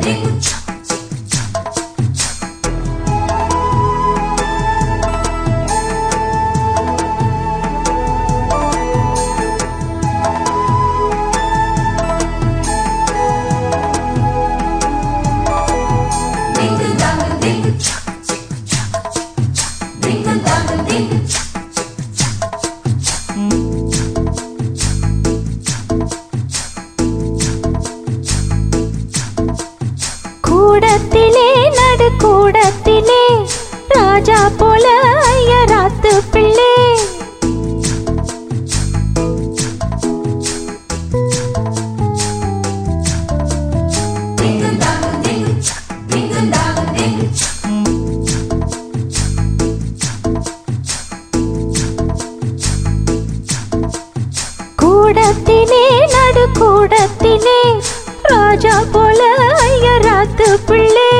கூடத்திலே நடு கூடத்திலே ராஜா போல ஐயராத்து பிள்ளை கூடத்திலே நடு கூடத்திலே ராஜா போல ஐயராத்து பிள்ளை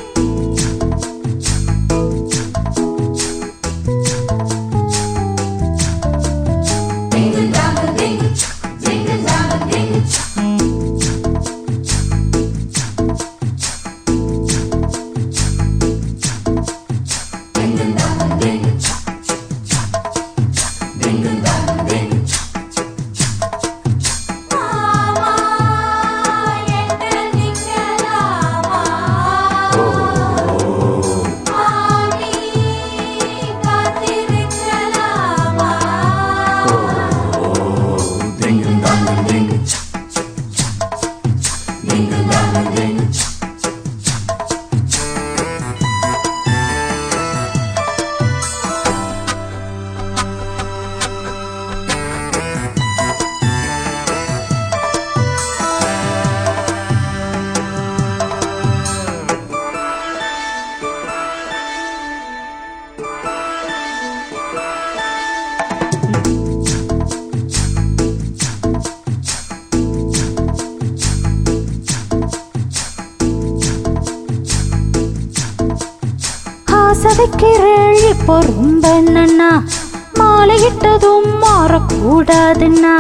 ஆசைக்கிறேள் இப்போ ரொம்ப என்னன்னா மாலையிட்டதும் மாறக்கூடாதுன்னா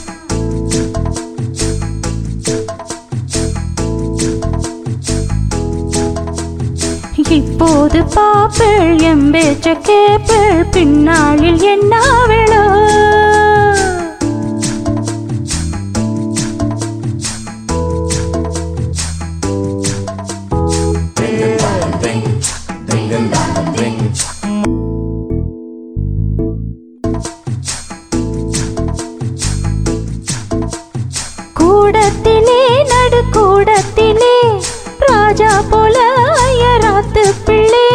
இப்போது பாப்பேள் எம்பேச்ச கேப்பேள் பின்னாளில் என்ன விழோ கூடத்திலே நடு கூடத்திலே ராஜா போல ஐயராத்து பிள்ளை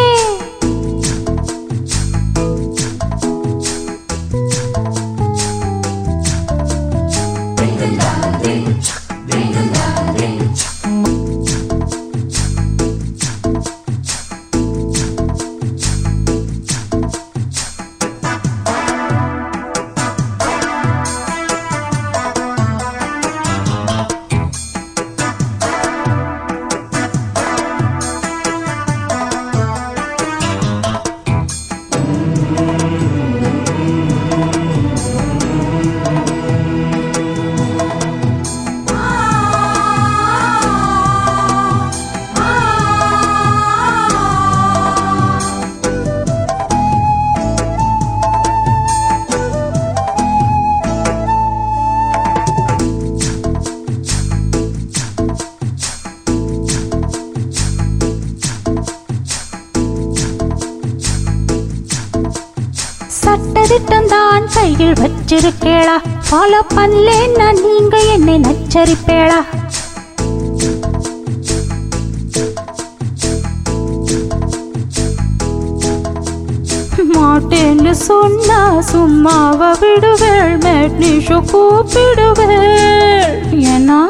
சட்டதிட்டம் தான் கையில் வச்சிருக்கேளா ஃபாலோ பண்ணலேன்னா நீங்க என்னை நச்சரிப்பேளா மாட்டேன்னு சொன்னா சும்மாவ விடுவேள் மேட்னிஷோ கூப்பிடுவேள் ஏன்னா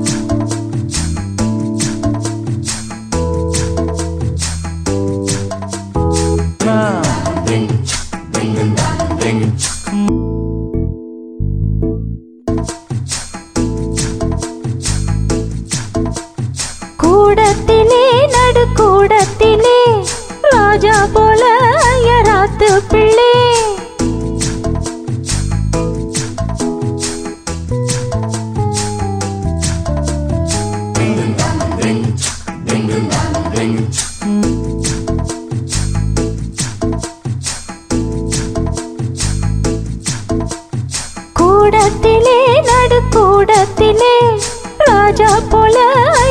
கூடத்திலே நடு கூடத்திலே ராஜா போல ஐயராத்து பிள்ளை கூடத்திலே நடுக்கூடத்திலே ராஜா போல